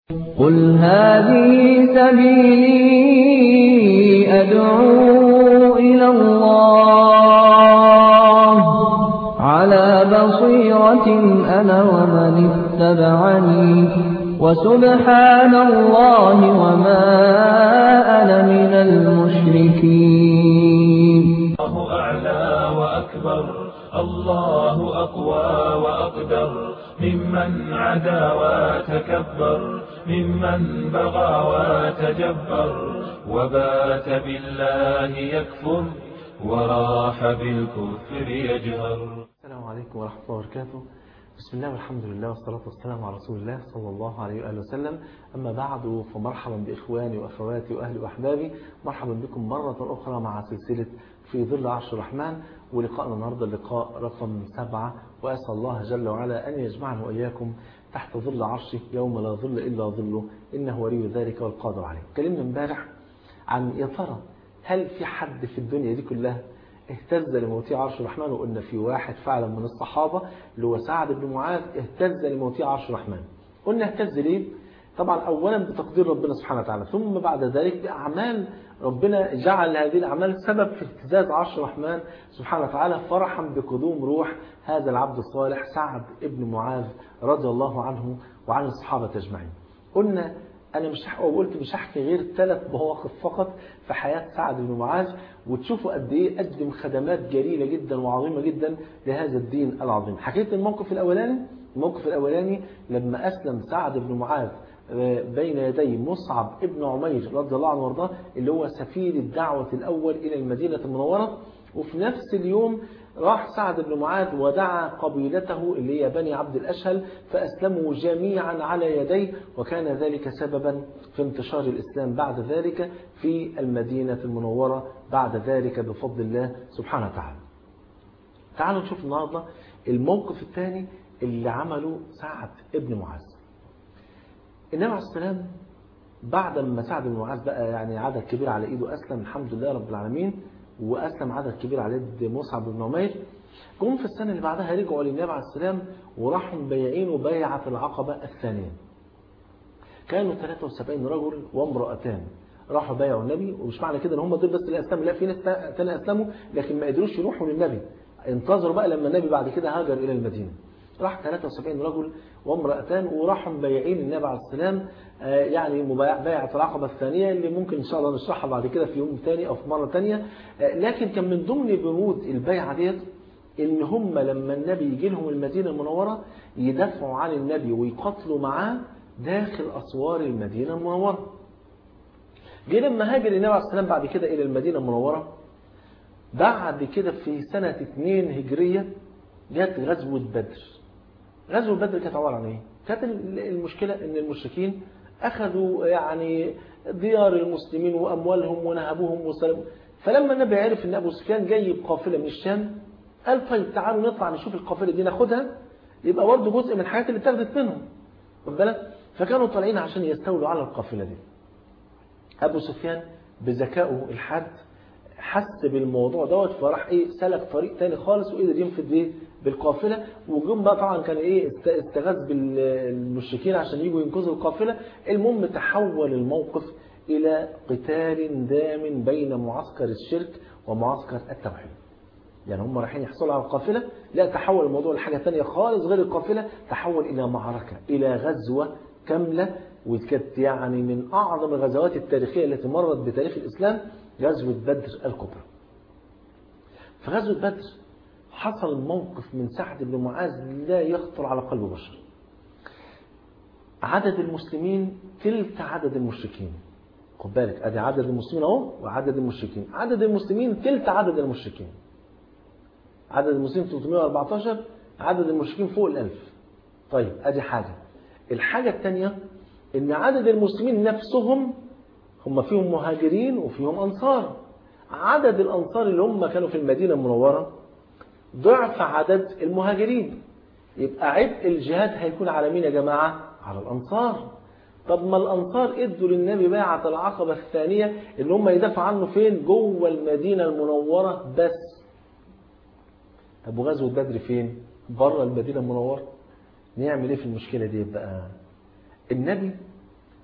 قل هذه سبيلي أدعو إلى الله على بصيرة أنا ومن اتبعني وسبحان الله وما أنا من المشركين الله أعلى وأكبر الله أقوى وأقدر ممن عدا وتكبر ممن بغى وتجبر وبات بالله يكفر وراح بالكفر يجهر السلام عليكم ورحمة الله وبركاته بسم الله والحمد لله والصلاة والسلام على رسول الله صلى الله عليه وآله وسلم أما بعد فمرحبا بإخواني وأخواتي وأهلي وأحبابي مرحبا بكم مرة أخرى مع سلسلة في ظل عرش الرحمن ولقاءنا النهاردة اللقاء رقم سبعة وأسأل الله جل وعلا أن يجمعنا وإياكم تحت ظل عرشه يوم لا ظل إلا ظله إنه ولي ذلك والقادر عليه كلمنا امبارح عن يا ترى هل في حد في الدنيا دي كلها اهتز لموتي عرش الرحمن وقلنا في واحد فعلا من الصحابة اللي هو سعد بن معاذ اهتز لموتي عرش الرحمن قلنا اهتز ليه طبعا اولا بتقدير ربنا سبحانه وتعالى ثم بعد ذلك باعمال ربنا جعل هذه الاعمال سبب في اهتزاز عرش الرحمن سبحانه وتعالى فرحا بقدوم روح هذا العبد الصالح سعد بن معاذ رضي الله عنه وعن الصحابه اجمعين قلنا انا مش وقلت مش هحكي غير ثلاث مواقف فقط في حياه سعد بن معاذ وتشوفوا قد ايه قدم خدمات جليله جدا وعظيمه جدا لهذا الدين العظيم حكيت الموقف الاولاني الموقف الاولاني لما اسلم سعد بن معاذ بين يدي مصعب ابن عمير رضي الله عنه وارضاه اللي هو سفير الدعوة الأول إلى المدينة المنورة وفي نفس اليوم راح سعد بن معاذ ودعا قبيلته اللي هي بني عبد الأشهل فأسلموا جميعا على يديه وكان ذلك سببا في انتشار الإسلام بعد ذلك في المدينة المنورة بعد ذلك بفضل الله سبحانه وتعالى تعالوا نشوف النهاردة الموقف الثاني اللي عمله سعد ابن معاذ النبي عليه السلام بعد ما سعد بن معاذ بقى يعني عدد كبير على ايده اسلم الحمد لله رب العالمين واسلم عدد كبير على يد مصعب بن عمير جم في السنه اللي بعدها رجعوا للنبي عليه السلام وراحوا مبيعين بيعه العقبه الثانيه كانوا 73 رجل وامرأتان راحوا بايعوا النبي ومش معنى كده ان هم دول بس اللي اسلموا لا في ناس تاني اسلموا لكن ما قدروش يروحوا للنبي انتظروا بقى لما النبي بعد كده هاجر الى المدينه راح 73 رجل وامرأتان وراحوا مبايعين النبي عليه السلام يعني بيعة العقبة الثانية اللي ممكن إن شاء الله نشرحها بعد كده في يوم ثاني أو في مرة ثانية لكن كان من ضمن بنود البيعة ديت إن هم لما النبي يجي لهم المدينة المنورة يدافعوا عن النبي ويقاتلوا معاه داخل أسوار المدينة المنورة جه لما هاجر النبي عليه السلام بعد كده إلى المدينة المنورة بعد كده في سنة 2 هجرية جت غزوة بدر غزوة بدر كانت عبارة عن ايه؟ كانت المشكلة ان المشركين اخذوا يعني ديار المسلمين واموالهم ونهبوهم وسلموا فلما النبي عرف ان ابو سفيان جاي بقافلة من الشام قال طيب تعالوا نطلع نشوف القافلة دي ناخدها يبقى برضه جزء من الحاجات اللي اتاخدت منهم خد بالك فكانوا طالعين عشان يستولوا على القافلة دي ابو سفيان بذكائه الحاد حس بالموضوع دوت فراح ايه سلك طريق تاني خالص وقدر ينفذ ايه بالقافله وجم بقى طبعا كان ايه استغاث بالمشركين عشان يجوا ينقذوا القافله المهم تحول الموقف الى قتال دام بين معسكر الشرك ومعسكر التوحيد يعني هم رايحين يحصلوا على القافله لا تحول الموضوع لحاجه ثانيه خالص غير القافله تحول الى معركه الى غزوه كامله وكانت يعني من اعظم الغزوات التاريخيه التي مرت بتاريخ الاسلام غزوة بدر الكبرى في غزوة بدر حصل موقف من سعد بن معاذ لا يخطر على قلب بشر عدد المسلمين تلت عدد المشركين خد بالك ادي عدد المسلمين اهو وعدد المشركين عدد المسلمين تلت عدد المشركين عدد المسلمين 314 عدد المشركين فوق الألف طيب ادي حاجة الحاجة الثانية ان عدد المسلمين نفسهم هم فيهم مهاجرين وفيهم أنصار عدد الأنصار اللي هم كانوا في المدينة المنورة ضعف عدد المهاجرين يبقى عبء الجهاد هيكون على مين يا جماعة على الأنصار طب ما الأنصار ادوا للنبي بيعة العقبة الثانية اللي هم يدافعوا عنه فين جوه المدينة المنورة بس طب وغزوة بدر فين بره المدينة المنورة نعمل ايه في المشكلة دي بقى النبي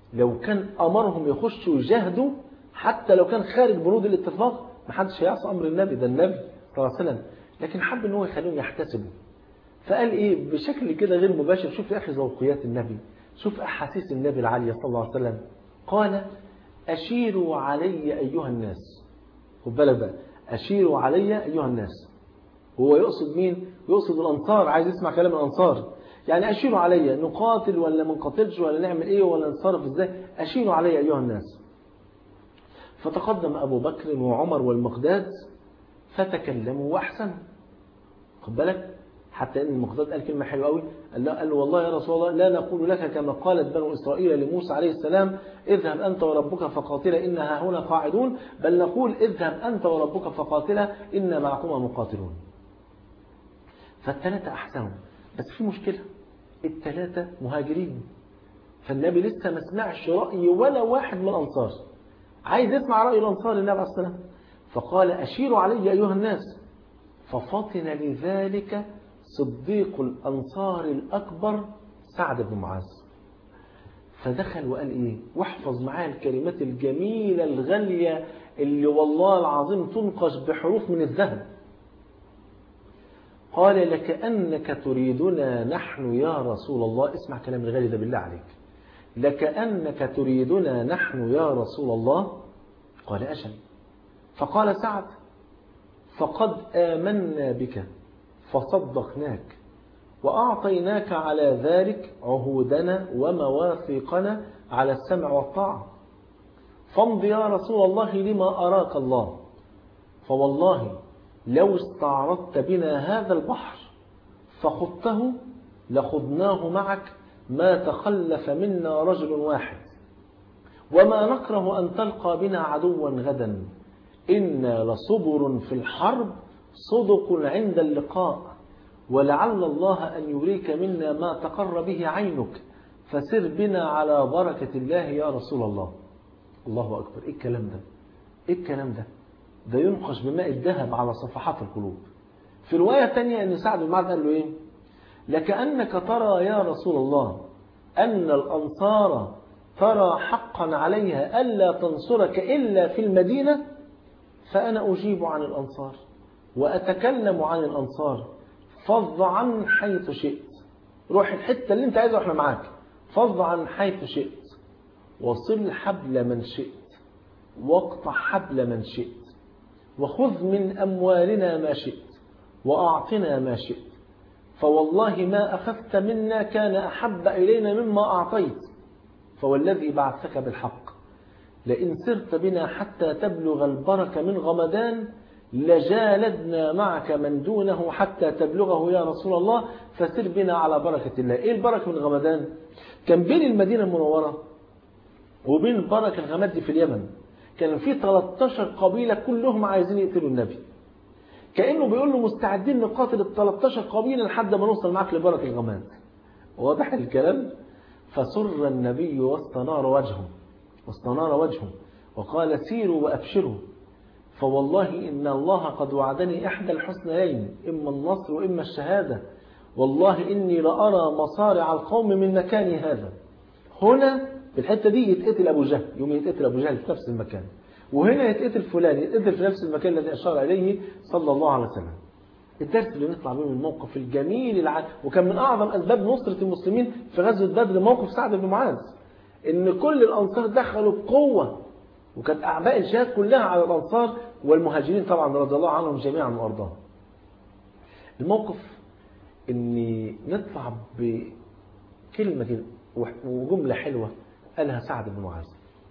لو كان أمرهم يخشوا يجاهدوا حتى لو كان خارج بنود الاتفاق ما حدش هيعصى أمر النبي ده النبي صلى الله عليه وسلم لكن حب ان هو يخليهم يحتسبوا فقال ايه بشكل كده غير مباشر شوف يا اخي ذوقيات النبي شوف احاسيس النبي العاليه صلى الله عليه وسلم قال اشيروا علي ايها الناس خد بالك بقى اشيروا علي ايها الناس هو يقصد مين يقصد الانصار عايز يسمع كلام الانصار يعني اشيروا علي نقاتل ولا ما نقاتلش ولا نعمل ايه ولا نتصرف ازاي اشيروا علي ايها الناس فتقدم ابو بكر وعمر والمقداد فتكلموا واحسنوا خد بالك حتى ان المقداد قال كلمه حلوه قوي قال له قال له والله يا رسول الله لا نقول لك كما قالت بنو اسرائيل لموسى عليه السلام اذهب انت وربك فقاتلا انها هنا قاعدون بل نقول اذهب انت وربك فقاتلا ان معكما مقاتلون فالثلاثه احسنوا بس في مشكله الثلاثه مهاجرين فالنبي لسه ما سمعش راي ولا واحد من الانصار عايز يسمع راي الانصار للنبي عليه الصلاه والسلام فقال أشيروا علي أيها الناس ففطن لذلك صديق الأنصار الأكبر سعد بن معاذ فدخل وقال إيه واحفظ معايا الكلمات الجميلة الغالية اللي والله العظيم تنقش بحروف من الذهب قال لكأنك تريدنا نحن يا رسول الله اسمع كلام الغالي ده بالله عليك لكأنك تريدنا نحن يا رسول الله قال أجل فقال سعد فقد آمنا بك فصدقناك وأعطيناك على ذلك عهودنا ومواثيقنا على السمع والطاعة فامض يا رسول الله لما أراك الله فوالله لو استعرضت بنا هذا البحر فخضته لخضناه معك ما تخلف منا رجل واحد وما نكره أن تلقى بنا عدوا غدا إنا لصبر في الحرب صدق عند اللقاء ولعل الله أن يريك منا ما تقر به عينك فسر بنا على بركة الله يا رسول الله الله أكبر إيه الكلام ده إيه الكلام ده ده ينقش بماء الذهب على صفحات القلوب في رواية تانية أن سعد بن معاذ قال له إيه لكأنك ترى يا رسول الله أن الأنصار ترى حقا عليها ألا تنصرك إلا في المدينة فأنا أجيب عن الأنصار وأتكلم عن الأنصار فض عن حيث شئت روح الحتة اللي انت عايزها واحنا معاك فض عن حيث شئت وصل حبل من شئت واقطع حبل من شئت وخذ من أموالنا ما شئت وأعطنا ما شئت فوالله ما أخذت منا كان أحب إلينا مما أعطيت فوالذي بعثك بالحق لئن سرت بنا حتى تبلغ البرك من غمدان لجالدنا معك من دونه حتى تبلغه يا رسول الله فسر بنا على بركة الله إيه البركة من غمدان كان بين المدينة المنورة وبين بركة الغمد في اليمن كان في 13 قبيلة كلهم عايزين يقتلوا النبي كأنه بيقول له مستعدين نقاتل ال 13 قبيلة لحد ما نوصل معك لبركة الغماد واضح الكلام فسر النبي واستنار وجهه واستنار وجهه وقال سيروا وأبشروا فوالله إن الله قد وعدني إحدى الحسنيين إما النصر وإما الشهادة والله إني لأرى مصارع القوم من مكاني هذا هنا في الحتة دي يتقتل أبو جهل يوم يتقتل أبو جهل في نفس المكان وهنا يتقتل فلان يتقتل في نفس المكان الذي أشار إليه صلى الله عليه وسلم الدرس اللي نطلع منه من الموقف الجميل الع... وكان من أعظم أسباب نصرة المسلمين في غزوة بدر موقف سعد بن معاذ إن كل الأنصار دخلوا بقوة وكانت أعباء الجهاد كلها على الأنصار والمهاجرين طبعا رضي الله عنهم جميعا وأرضاهم الموقف إن نطلع بكلمة كده وجملة حلوة قالها سعد بن معاذ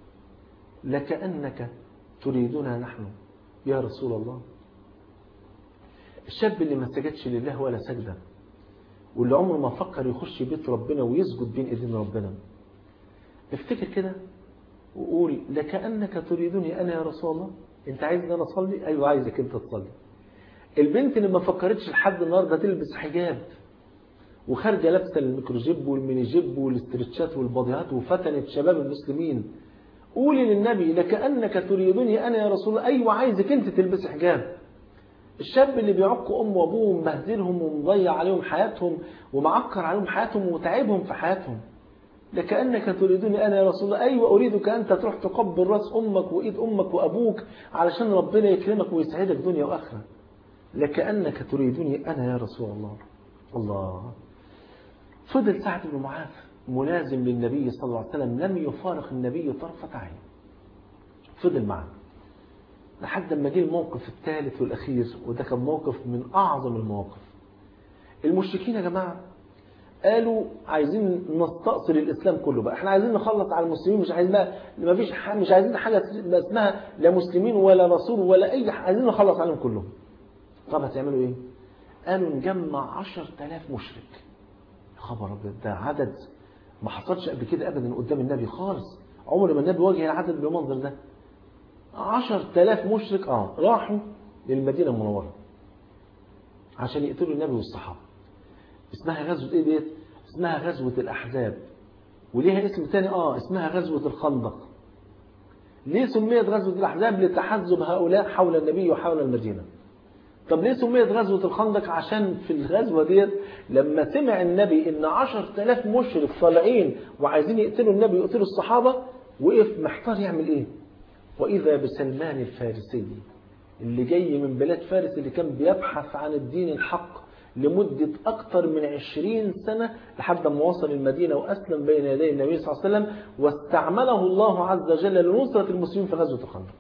لكأنك تريدنا نحن يا رسول الله الشاب اللي ما سجدش لله ولا سجدة واللي عمره ما فكر يخش بيت ربنا ويسجد بين ايدين ربنا افتكر كده وقول لكأنك تريدني أنا يا رسول الله أنت عايزني أنا أصلي أيوة عايزك أنت تصلي البنت اللي ما فكرتش لحد النهارده تلبس حجاب وخارجه لابسه الميكروجيب والميني جيب والاسترتشات والباديات وفتنت شباب المسلمين قولي للنبي لكأنك تريدني أنا يا رسول الله أيوة عايزك أنت تلبس حجاب الشاب اللي بيعق أم وأبوه ومبهدلهم ومضيع عليهم حياتهم ومعكر عليهم حياتهم وتعبهم في حياتهم لكأنك تريدني أنا يا رسول الله أيوة أريدك أنت تروح تقبل رأس أمك وإيد أمك وأبوك علشان ربنا يكرمك ويسعدك دنيا وآخرة لكأنك تريدني أنا يا رسول الله الله فضل سعد بن معاذ ملازم للنبي صلى الله عليه وسلم لم يفارق النبي طرفة عين فضل معه لحد ما جه الموقف الثالث والأخير وده كان موقف من أعظم المواقف المشركين يا جماعة قالوا عايزين نستأصل الإسلام كله بقى احنا عايزين نخلص على المسلمين مش عايزين بقى ما فيش مش عايزين حاجة اسمها لا مسلمين ولا رسول ولا أي حاجة عايزين نخلص عليهم كلهم طب هتعملوا ايه قالوا نجمع عشر تلاف مشرك خبر أبيض ده عدد ما حصلش قبل كده أبدا قدام النبي خالص عمر ما النبي واجه العدد بالمنظر ده عشر تلاف مشرك اه راحوا للمدينة المنورة عشان يقتلوا النبي والصحابة اسمها غزوة ايه ديت اسمها غزوة الأحزاب وليها اسم تاني اه اسمها غزوة الخندق ليه سميت غزوة الأحزاب لتحزب هؤلاء حول النبي وحول المدينة طب ليه سميت غزوة الخندق عشان في الغزوة ديت لما سمع النبي ان عشر تلاف مشرك طالعين وعايزين يقتلوا النبي ويقتلوا الصحابة وقف محتار يعمل ايه وإذا بسلمان الفارسي اللي جاي من بلاد فارس اللي كان بيبحث عن الدين الحق لمدة أكثر من عشرين سنة لحد ما وصل المدينة وأسلم بين يدي النبي صلى الله عليه وسلم واستعمله الله عز وجل لنصرة المسلمين في غزوة الخندق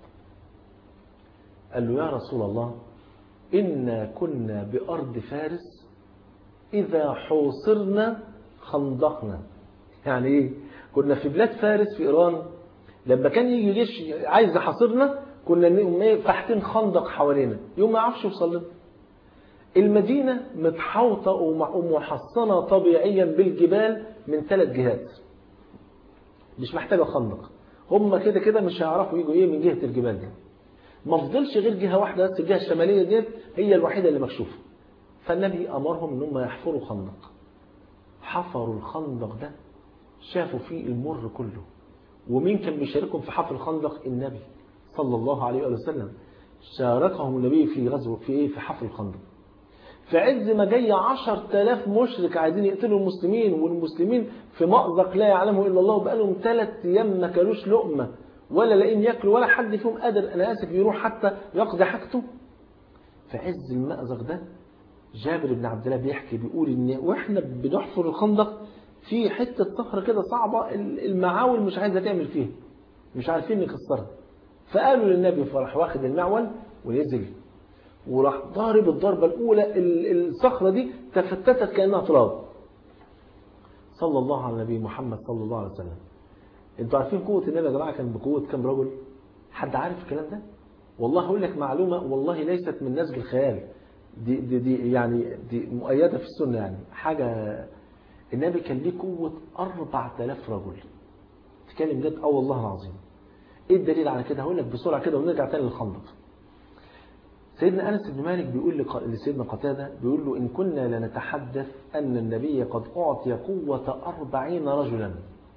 قال له يا رسول الله إنا كنا بأرض فارس إذا حوصرنا خندقنا يعني إيه كنا في بلاد فارس في إيران لما كان يجي جيش عايز يحاصرنا كنا نقوم فاحتين خندق حوالينا يوم ما يعرفش يوصل لنا المدينة متحوطة ومحصنة طبيعيا بالجبال من ثلاث جهات مش محتاجة خندق هم كده كده مش هيعرفوا يجوا ايه من جهة الجبال دي ما فضلش غير جهة واحدة بس الجهة الشمالية ديت هي الوحيدة اللي مكشوفة فالنبي أمرهم ان هم يحفروا خندق حفروا الخندق ده شافوا فيه المر كله ومين كان بيشاركهم في حفر الخندق النبي صلى الله عليه وسلم شاركهم النبي في غزو في ايه في حفر الخندق في عز ما جاي عشر تلاف مشرك عايزين يقتلوا المسلمين والمسلمين في مأزق لا يعلمه إلا الله وبقالهم ثلاث أيام ما كلوش لقمة ولا لاقيين ياكلوا ولا حد فيهم قادر أنا آسف يروح حتى يقضي حاجته في عز المأزق ده جابر بن عبد الله بيحكي بيقول إن وإحنا بنحفر الخندق في حتة صخرة كده صعبة المعاول مش عايزة تعمل فيها مش عارفين نكسرها فقالوا للنبي فراح واخد المعول ونزل وراح ضارب الضربة الأولى الصخرة دي تفتتت كأنها تراب صلى الله على النبي محمد صلى الله عليه وسلم انتوا عارفين قوة النبي يا جماعة كان بقوة كم رجل حد عارف الكلام ده والله هقول لك معلومة والله ليست من نسج الخيال دي, دي, دي يعني دي مؤيدة في السنة يعني حاجة النبي كان ليه قوة 4000 رجل تتكلم جد اه والله العظيم ايه الدليل على كده هقول لك بسرعة كده ونرجع تاني للخندق سيدنا أنس بن مالك بيقول لسيدنا قتادة بيقول له إن كنا لنتحدث أن النبي قد أعطي قوة أربعين رجلا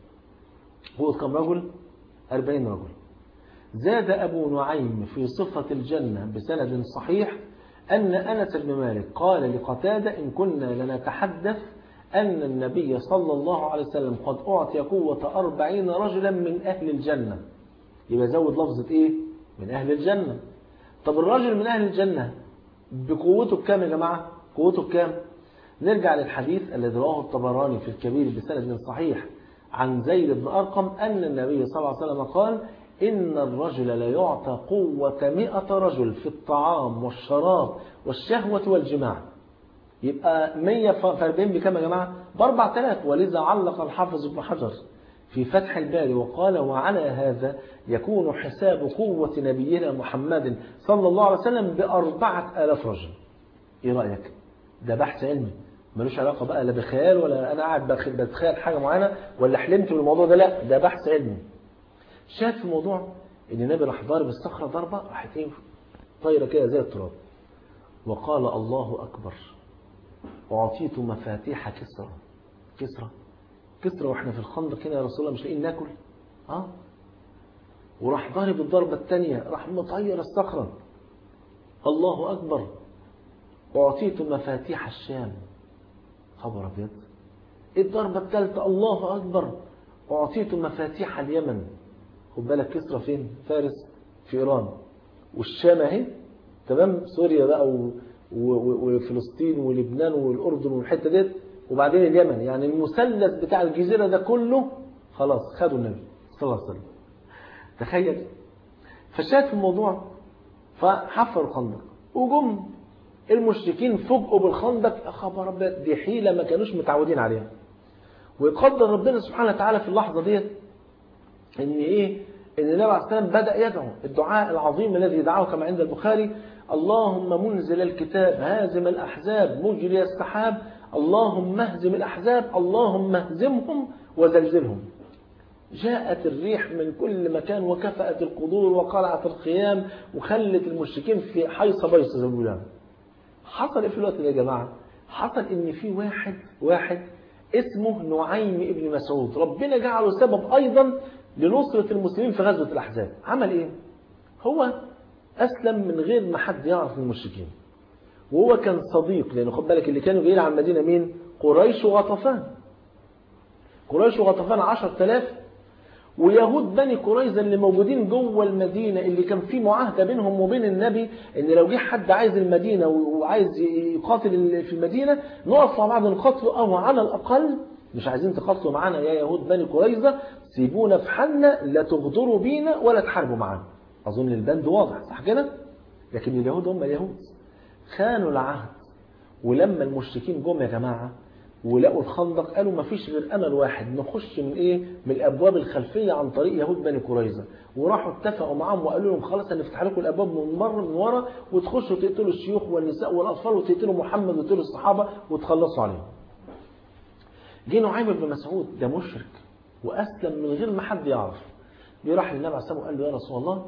قوة كم رجل؟ أربعين رجل زاد أبو نعيم في صفة الجنة بسند صحيح أن أنس بن مالك قال لقتادة إن كنا لنتحدث أن النبي صلى الله عليه وسلم قد أعطي قوة أربعين رجلا من أهل الجنة يبقى زود لفظة إيه؟ من أهل الجنة طب الراجل من أهل الجنة بقوته بكام يا جماعة قوته بكام نرجع للحديث الذي رواه الطبراني في الكبير بسند صحيح عن زيد بن أرقم أن النبي صلى الله عليه وسلم قال إن الرجل لا يعطى قوة مئة رجل في الطعام والشراب والشهوة والجماع يبقى مية في 40 بكام يا جماعة ب 4000 ولذا علق الحافظ ابن حجر في فتح الباري وقال وعلى هذا يكون حساب قوة نبينا محمد صلى الله عليه وسلم بأربعة آلاف رجل إيه رأيك ده بحث علمي ملوش علاقة بقى لا بخيال ولا أنا قاعد بتخيل حاجة معينة ولا حلمت بالموضوع ده لا ده بحث علمي شاف في الموضوع إن النبي راح ضارب الصخرة ضربة راحت إيه طايرة كده زي التراب وقال الله أكبر أعطيت مفاتيح كسرى كسرى كسرى واحنا في الخندق هنا يا رسول الله مش لاقيين ناكل اه وراح ضارب الضربة الثانية راح مطير الصخرة الله أكبر أعطيت مفاتيح الشام خبر أبيض الضربة الثالثة الله أكبر أعطيت مفاتيح اليمن خد بالك كسرى فين فارس في إيران والشام اهي تمام سوريا بقى و... و... وفلسطين ولبنان والأردن والحتة ديت وبعدين اليمن يعني المثلث بتاع الجزيرة ده كله خلاص خدوا النبي صلى الله عليه وسلم تخيل فشاهد في الموضوع فحفروا الخندق وجم المشركين فوجئوا بالخندق يا خبر ابيض دي حيله ما كانوش متعودين عليها ويقدر ربنا سبحانه وتعالى في اللحظه ديت ان ايه ان النبي عليه الصلاه والسلام بدا يدعو الدعاء العظيم الذي دعاه كما عند البخاري اللهم منزل الكتاب هازم الاحزاب مجري السحاب اللهم اهزم الاحزاب اللهم اهزمهم وزلزلهم جاءت الريح من كل مكان وكفأت القدور وقلعت الخيام وخلت المشركين في حيصة بيصة زي ما حصل ايه في الوقت ده يا جماعة حصل ان في واحد واحد اسمه نعيم ابن مسعود ربنا جعله سبب ايضا لنصرة المسلمين في غزوة الاحزاب عمل ايه هو اسلم من غير ما حد يعرف من المشركين وهو كان صديق لانه خد بالك اللي كانوا جايين على المدينة مين قريش وغطفان قريش وغطفان 10000 ويهود بني قريظة اللي موجودين جوه المدينة اللي كان في معاهدة بينهم وبين النبي ان لو جه حد عايز المدينة وعايز يقاتل في المدينة نقف مع بعض نقاتله او على الاقل مش عايزين تقاتلوا معانا يا يهود بني قريظة سيبونا في حالنا لا تغدروا بينا ولا تحاربوا معانا اظن البند واضح صح كده لكن اليهود هم اليهود خانوا العهد ولما المشركين جم يا جماعة ولقوا الخندق قالوا ما فيش غير امل واحد نخش من ايه من الابواب الخلفيه عن طريق يهود بني قريظه وراحوا اتفقوا معاهم وقالوا لهم خلاص هنفتح لكم الابواب من مره من ورا وتخشوا تقتلوا الشيوخ والنساء والاطفال وتقتلوا محمد وتقتلوا الصحابه وتخلصوا عليهم جه نعيم بن مسعود ده مشرك واسلم من غير ما حد يعرف جه راح للنبي عليه الصلاه وقال له يا رسول الله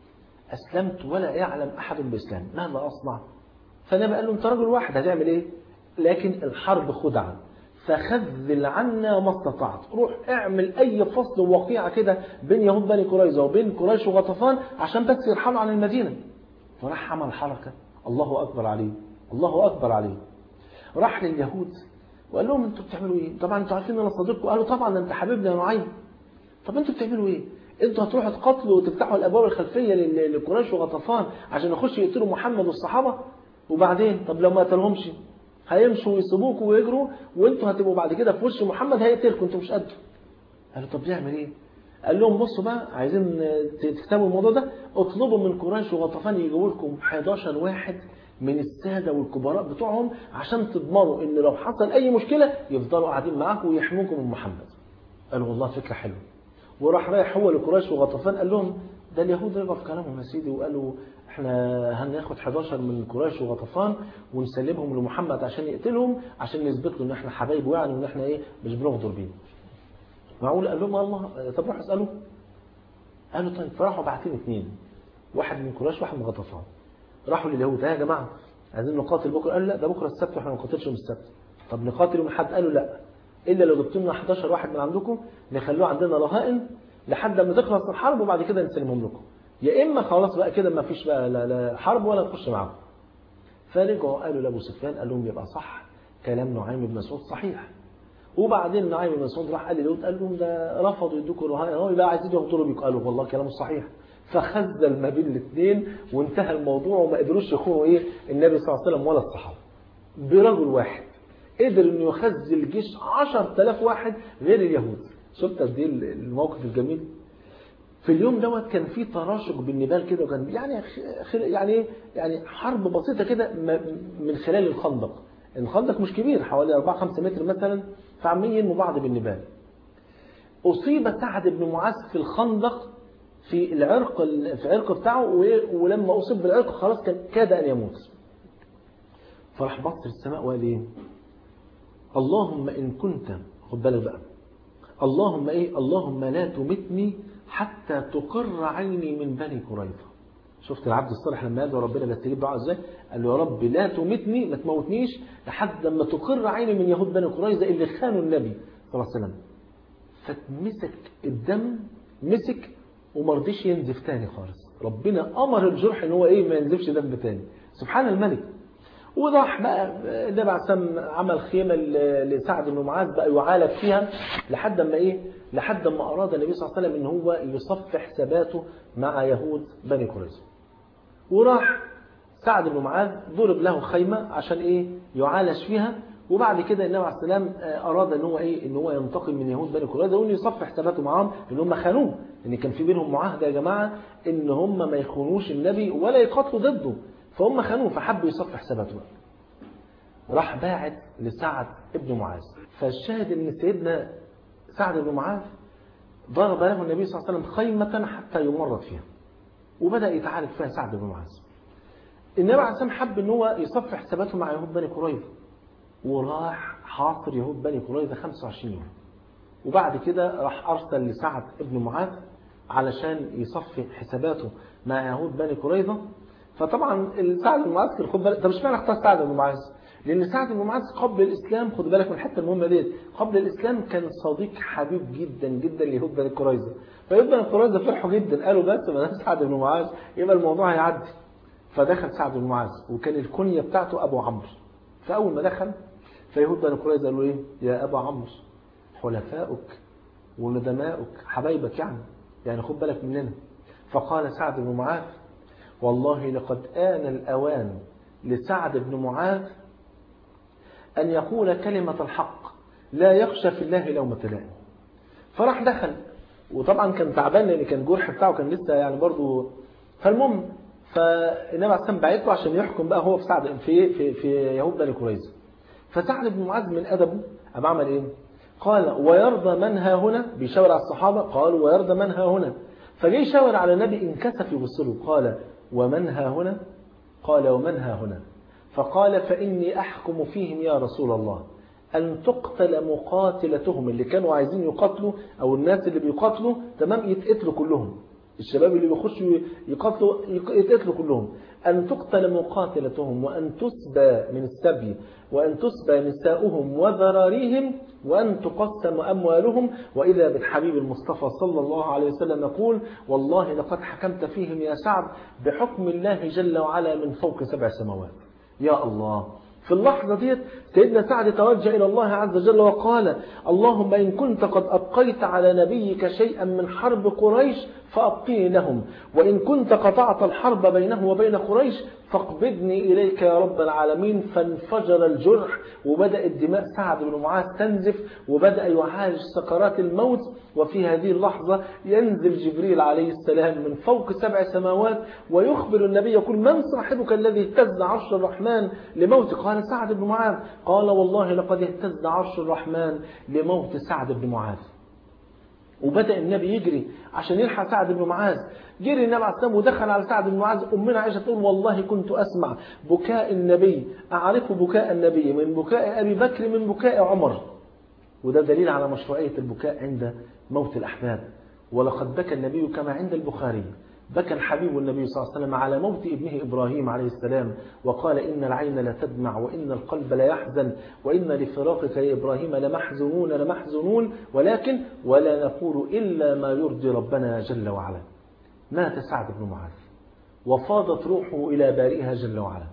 اسلمت ولا يعلم احد باسلام ماذا اصنع فالنبي قال له انت راجل واحد هتعمل ايه لكن الحرب خدعة فخذل عنا ما استطعت روح اعمل اي فصل وقيعة كده بين يهود بني قريظة وبين قريش وغطفان عشان بس يرحلوا عن المدينة فراح عمل حركة الله اكبر عليه الله اكبر عليه راح لليهود وقال لهم انتوا بتعملوا ايه طبعا انتوا عارفين ان انا صديقكم قالوا طبعا انت حبيبنا يا نعيم طب انتوا بتعملوا ايه انتوا هتروحوا تقاتلوا وتفتحوا الابواب الخلفيه لقريش وغطفان عشان يخشوا يقتلوا محمد والصحابه وبعدين طب لو ما قتلهمش هيمشوا ويسيبوكوا ويجروا وانتوا هتبقوا بعد كده في وش محمد هيقتلكم انتوا مش قده قالوا طب نعمل ايه قال لهم بصوا بقى عايزين تكتبوا الموضوع ده اطلبوا من قريش وغطفان يجيبوا لكم 11 واحد من السادة والكبراء بتوعهم عشان تضمنوا ان لو حصل اي مشكلة يفضلوا قاعدين معاكم ويحموكم من محمد قالوا والله فكرة حلوة وراح رايح هو لقريش وغطفان قال لهم ده اليهود رجعوا في كلامهم يا سيدي وقالوا احنا هناخد 11 من قريش وغطفان ونسلمهم لمحمد عشان يقتلهم عشان نثبت له ان احنا حبايب يعني وان احنا ايه مش بنغدر بيه معقول قال لهم الله طب روحوا اسالوا قالوا طيب فراحوا باعتين اثنين واحد من قريش واحد من غطفان راحوا لليهود يا جماعه عايزين نقاتل بكره قالوا لا ده بكره السبت واحنا ما نقاتلش يوم السبت طب نقاتل يوم الاحد قالوا لا الا لو جبتوا لنا 11 واحد من عندكم نخلوه عندنا رهائن لحد ما تخلص الحرب وبعد كده نسلمهم لكم يا اما خلاص بقى كده ما فيش بقى لا, لا حرب ولا نخش معاهم فرجعوا قالوا لابو سفيان قال لهم يبقى صح كلام نعيم بن مسعود صحيح وبعدين نعيم بن مسعود راح قال لليهود قال لهم ده رفضوا يدوكوا رهائن هو يبقى عايزين يغدروا بيكم قالوا والله كلامه صحيح فخزل ما بين الاثنين وانتهى الموضوع وما قدروش يخونوا ايه النبي صلى الله عليه وسلم ولا الصحابه برجل واحد قدر انه يخزل جيش 10000 واحد غير اليهود شفت قد ايه الموقف الجميل في اليوم دوت كان في تراشق بالنبال كده وكان يعني يعني يعني حرب بسيطه كده من خلال الخندق الخندق مش كبير حوالي 4 5 متر مثلا فعمالين يرموا بعض بالنبال اصيب سعد بن معاذ في الخندق في العرق في العرق بتاعه ولما اصيب بالعرق خلاص كان كاد ان يموت فراح بص السماء وقال ايه اللهم ان كنت خد بالك بقى اللهم ايه اللهم لا تمتني حتى تقر عيني من بني قريظه شفت العبد الصالح لما يدعو ربنا بيستجيب دعاء ازاي قال له يا رب لا تمتني ما تموتنيش لحد لما تقر عيني من يهود بني قريظه اللي خانوا النبي صلى الله عليه وسلم فتمسك الدم مسك وما رضيش ينزف تاني خالص ربنا امر الجرح ان هو ايه ما ينزفش دم تاني سبحان الملك وراح بقى النبي عليه السلام عمل خيمة ل- لسعد بن معاذ بقى يعالج فيها لحد ما ايه لحد ما اراد النبي صلى الله عليه وسلم ان هو يصفي حساباته مع يهود بني قريظه وراح سعد بن معاذ ضرب له خيمة عشان ايه يعالج فيها وبعد كده النبي عليه السلام آه، اراد ان هو ايه ان هو ينتقم من يهود بني قريظه وانه يصفي حساباته معاهم لان هم خانوه ان كان في بينهم معاهده يا جماعه ان هم ما يخونوش النبي ولا يقاتلوا ضده فهم خانوه فحب يصفي حساباته بقى. راح باعت لسعد بن معاذ فالشاهد ان سيدنا سعد بن معاذ ضرب له النبي صلى الله عليه وسلم خيمة حتى يمرض فيها وبدأ يتعالج فيها سعد بن معاذ النبي عليه الصلاة والسلام حب ان هو يصفي حساباته مع يهود بني قريظة وراح حاصر يهود بني قريظة 25 يوم وبعد كده راح أرسل لسعد بن معاذ علشان يصفي حساباته مع يهود بني قريظة فطبعا سعد بن معاذ كان خد بالك طب اشمعنى اختار سعد بن معاذ؟ لأن سعد بن معاذ قبل الإسلام خد بالك من الحتة المهمة ديت قبل الإسلام كان صديق حبيب جدا جدا ليهود بني قريظة فيهود بني قريظة فرحوا جدا قالوا بس ما دام سعد بن معاذ يبقى الموضوع هيعدي فدخل سعد بن معاذ وكان الكنية بتاعته أبو عمرو فأول ما دخل فيهود بني قريظة قالوا إيه يا أبا عمرو حلفاؤك وندماؤك حبايبك يعني يعني خد بالك مننا فقال سعد بن معاذ والله لقد آن الأوان لسعد بن معاذ أن يقول كلمة الحق لا يخشى في الله لومة لائم فراح دخل وطبعا كان تعبان لأن كان الجرح بتاعه كان لسه يعني برضه فالمهم فالنبي عليه السلام بعت له عشان يحكم بقى هو في سعد في في في يهود بني قريظه فسعد بن معاذ من أدبه قام عمل إيه؟ قال ويرضى من ها هنا بيشاور على الصحابة قالوا ويرضى من ها هنا فجاي يشاور على النبي انكسف يبص له قال ومن ها هنا قال ومن ها هنا فقال فإني أحكم فيهم يا رسول الله أن تقتل مقاتلتهم اللي كانوا عايزين يقاتلوا أو الناس اللي بيقاتلوا تمام يتقتلوا كلهم الشباب اللي بيخشوا يقاتلوا يتقتلوا كلهم أن تقتل مقاتلتهم وأن تسبى من السبي وأن تسبى نساؤهم وذراريهم وأن تقسم أموالهم وإذا بالحبيب المصطفى صلى الله عليه وسلم يقول والله لقد حكمت فيهم يا سعد بحكم الله جل وعلا من فوق سبع سماوات يا الله في اللحظة ديت سيدنا سعد توجه إلى الله عز وجل وقال اللهم إن كنت قد أبقيت على نبيك شيئا من حرب قريش فأبقيه لهم وإن كنت قطعت الحرب بينه وبين قريش فاقبضني إليك يا رب العالمين فانفجر الجرح وبدأت دماء سعد بن معاذ تنزف وبدأ يعالج سكرات الموت وفي هذه اللحظة ينزل جبريل عليه السلام من فوق سبع سماوات ويخبر النبي يقول من صاحبك الذي اهتز عرش الرحمن لموت قال سعد بن معاذ قال والله لقد اهتز عرش الرحمن لموت سعد بن معاذ وبدأ النبي يجري عشان يلحق سعد بن معاذ جري النبي عليه السلام ودخل على سعد بن معاذ أمنا عائشة تقول والله كنت أسمع بكاء النبي أعرف بكاء النبي من بكاء أبي بكر من بكاء عمر وده دليل على مشروعية البكاء عند موت الأحباب ولقد بكى النبي كما عند البخاري بكى الحبيب النبي صلى الله عليه وسلم على موت ابنه إبراهيم عليه السلام وقال إن العين لا تدمع وإن القلب لا يحزن وإن لفراقك يا إبراهيم لمحزنون لمحزنون ولكن ولا نقول إلا ما يرضي ربنا جل وعلا مات سعد بن معاذ وفاضت روحه إلى بارئها جل وعلا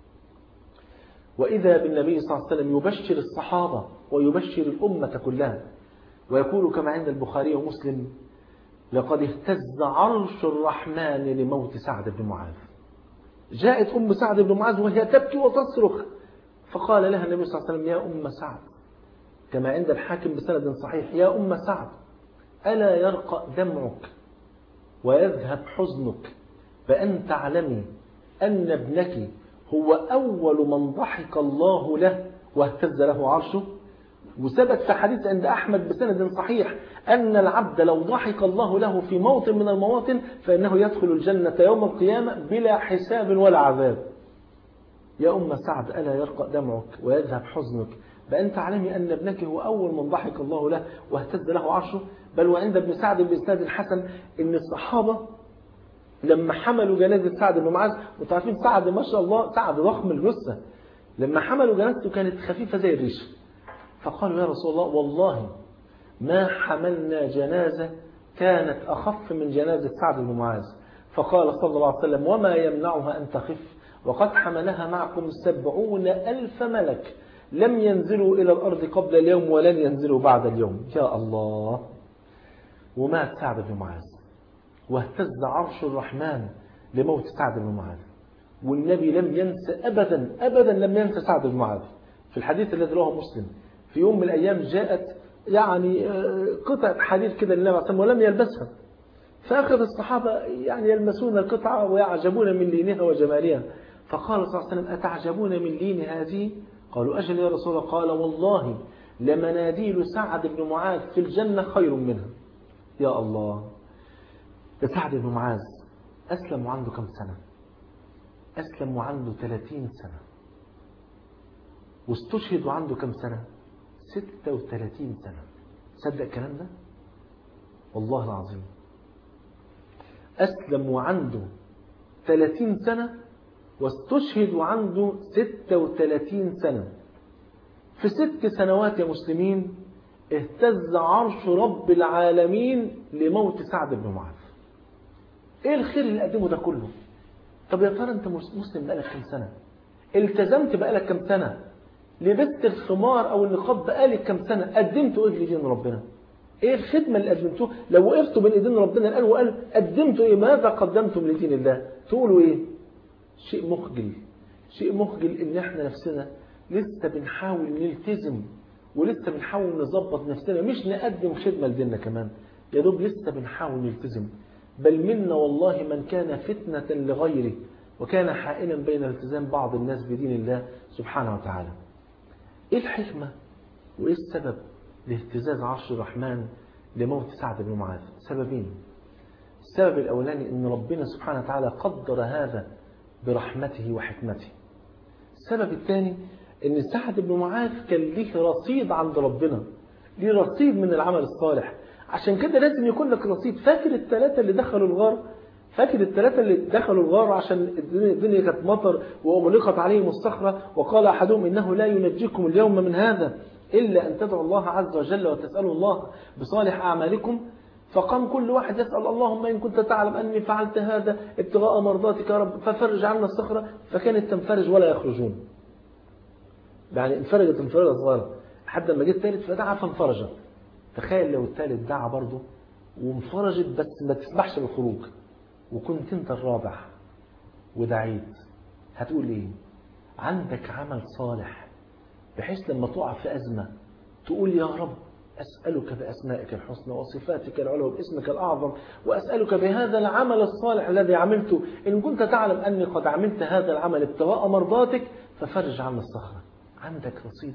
وإذا بالنبي صلى الله عليه وسلم يبشر الصحابة ويبشر الأمة كلها ويقول كما عند البخاري ومسلم لقد اهتز عرش الرحمن لموت سعد بن معاذ جاءت أم سعد بن معاذ وهي تبكي وتصرخ فقال لها النبي صلى الله عليه وسلم يا أم سعد كما عند الحاكم بسند صحيح يا أم سعد ألا يرقى دمعك ويذهب حزنك فأن تعلمي أن ابنك هو أول من ضحك الله له واهتز له عرشه وثبت في حديث عند أحمد بسند صحيح أن العبد لو ضحك الله له في موطن من المواطن فإنه يدخل الجنة يوم القيامة بلا حساب ولا عذاب يا أم سعد ألا يرقى دمعك ويذهب حزنك بأن تعلمي أن ابنك هو أول من ضحك الله له واهتز له عرشه بل وعند ابن سعد بإسناد الحسن أن الصحابة لما حملوا جنازة سعد بن معاذ وتعرفين سعد ما شاء الله سعد ضخم الجثة لما حملوا جنازته كانت خفيفة زي الريشه فقالوا يا رسول الله والله ما حملنا جنازة كانت أخف من جنازة سعد بن معاذ فقال صلى الله عليه وسلم وما يمنعها أن تخف وقد حملها معكم سبعون ألف ملك لم ينزلوا إلى الأرض قبل اليوم ولن ينزلوا بعد اليوم يا الله ومات سعد بن معاذ واهتز عرش الرحمن لموت سعد بن معاذ والنبي لم ينسى أبدا أبدا لم ينسى سعد بن معاذ في الحديث الذي رواه مسلم في يوم من الأيام جاءت يعني قطعة حديد كده للنبي عليه الصلاة ولم يلبسها فأخذ الصحابة يعني يلمسون القطعة ويعجبون من لينها وجمالها فقال صلى الله عليه وسلم أتعجبون من لين هذه قالوا أجل يا رسول الله قال والله لمناديل سعد بن معاذ في الجنة خير منها يا الله ده سعد بن معاذ أسلم وعنده كم سنة أسلم وعنده 30 سنة واستشهد وعنده كم سنة 36 سنة صدق الكلام ده والله العظيم أسلم وعنده 30 سنة واستشهد وعنده 36 سنة في ست سنوات يا مسلمين اهتز عرش رب العالمين لموت سعد بن معاذ ايه الخير اللي قدمه ده كله طب يا ترى انت مسلم بقالك كم سنة التزمت بقالك كم سنة لبست الخمار او النقاب بقالك كم سنة قدمتوا ايه لدين ربنا ايه الخدمة اللي قدمتوه لو وقفتوا بين ايدين ربنا الان وقال قدمتوا ايه ماذا قدمتم لدين الله تقولوا ايه شيء مخجل شيء مخجل ان احنا نفسنا لسه بنحاول نلتزم ولسه بنحاول نظبط نفسنا مش نقدم خدمة لديننا كمان يا دوب لسه بنحاول نلتزم بل منا والله من كان فتنة لغيره وكان حائلا بين التزام بعض الناس بدين الله سبحانه وتعالى ايه الحكمة وايه السبب لاهتزاز عرش الرحمن لموت سعد بن معاذ سببين السبب الأولاني أن ربنا سبحانه وتعالى قدر هذا برحمته وحكمته السبب الثاني أن سعد بن معاذ كان ليه رصيد عند ربنا ليه رصيد من العمل الصالح عشان كده لازم يكون لك رصيد فاكر الثلاثة اللي دخلوا الغار فاكر الثلاثة اللي دخلوا الغار عشان الدنيا كانت مطر وأغلقت عليهم الصخرة وقال أحدهم إنه لا ينجيكم اليوم من هذا إلا أن تدعوا الله عز وجل وتسألوا الله بصالح أعمالكم فقام كل واحد يسأل اللهم إن كنت تعلم أني فعلت هذا ابتغاء مرضاتك يا رب ففرج عنا الصخرة فكانت تنفرج ولا يخرجون يعني انفرجت انفرجة صغيرة لحد ما جه الثالث فدعا فانفرجت تخيل لو الثالث دعا برضه وانفرجت بس ما تسمحش بالخروج وكنت انت الرابع ودعيت هتقول ايه عندك عمل صالح بحيث لما تقع في أزمة تقول يا رب أسألك بأسمائك الحسنى وصفاتك العلى وباسمك الأعظم وأسألك بهذا العمل الصالح الذي عملته إن كنت تعلم أني قد عملت هذا العمل ابتغاء مرضاتك ففرج عن الصخرة عندك رصيد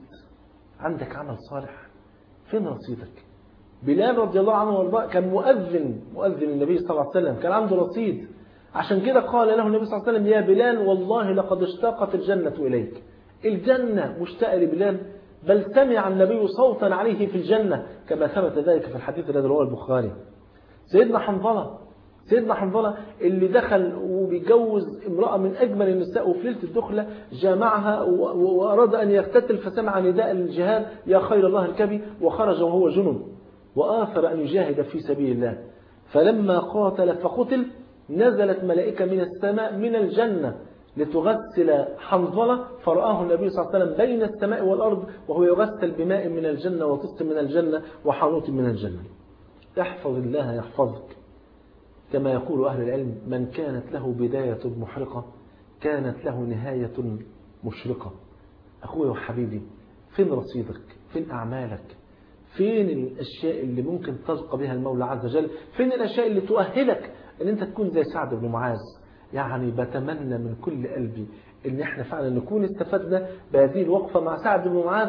عندك عمل صالح فين رصيدك بلال رضي الله عنه وارضاه كان مؤذن مؤذن النبي صلى الله عليه وسلم كان عنده رصيد عشان كده قال له النبي صلى الله عليه وسلم يا بلال والله لقد اشتاقت الجنة إليك الجنة مشتاقة لبلال بل سمع النبي صوتا عليه في الجنة كما ثبت ذلك في الحديث الذي رواه البخاري سيدنا حنظلة سيدنا حنظلة اللي دخل وبيجوز امرأة من أجمل النساء وفي ليلة الدخلة جامعها وأراد أن يقتتل فسمع نداء الجهاد يا خير الله الكبي وخرج وهو جنب وآثر أن يجاهد في سبيل الله فلما قاتل فقتل نزلت ملائكة من السماء من الجنة لتغسل حنظلة فرآه النبي صلى الله عليه وسلم بين السماء والأرض وهو يغسل بماء من الجنة وطست من الجنة وحانوت من الجنة احفظ الله يحفظك كما يقول أهل العلم من كانت له بداية محرقة كانت له نهاية مشرقة أخوي وحبيبي فين رصيدك فين أعمالك فين الأشياء اللي ممكن تلقى بها المولى عز وجل فين الأشياء اللي تؤهلك أن أنت تكون زي سعد بن معاذ يعني بتمنى من كل قلبي ان احنا فعلا نكون استفدنا بهذه الوقفة مع سعد بن معاذ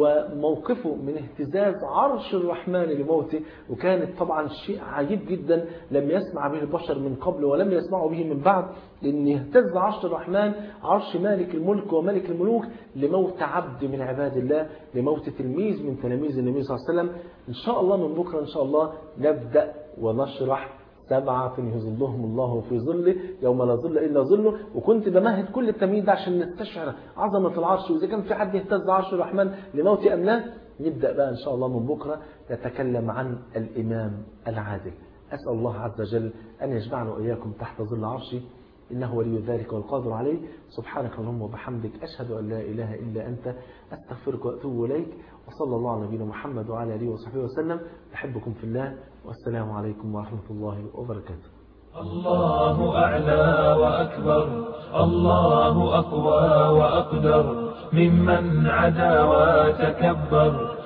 وموقفه من اهتزاز عرش الرحمن لموته وكانت طبعا شيء عجيب جدا لم يسمع به البشر من قبل ولم يسمعوا به من بعد لان يهتز عرش الرحمن عرش مالك الملك وملك الملوك لموت عبد من عباد الله لموت تلميذ من تلاميذ النبي صلى الله عليه وسلم ان شاء الله من بكرة ان شاء الله نبدأ ونشرح سبعة يظلهم الله في ظله يوم لا ظل إلا ظله وكنت بمهد كل التمهيد ده عشان نستشعر عظمة العرش وإذا كان في حد يهتز عرش الرحمن لموت أم لا نبدأ بقى إن شاء الله من بكرة نتكلم عن الإمام العادل أسأل الله عز وجل أن يجمعنا وإياكم تحت ظل عرشي إنه ولي ذلك والقادر عليه سبحانك اللهم وبحمدك أشهد أن لا إله إلا أنت أستغفرك وأتوب إليك وصلى الله على نبينا محمد وعلى آله وصحبه وسلم أحبكم في الله والسلام عليكم ورحمة الله وبركاته الله أعلى وأكبر الله أقوى وأقدر ممن عدا وتكبر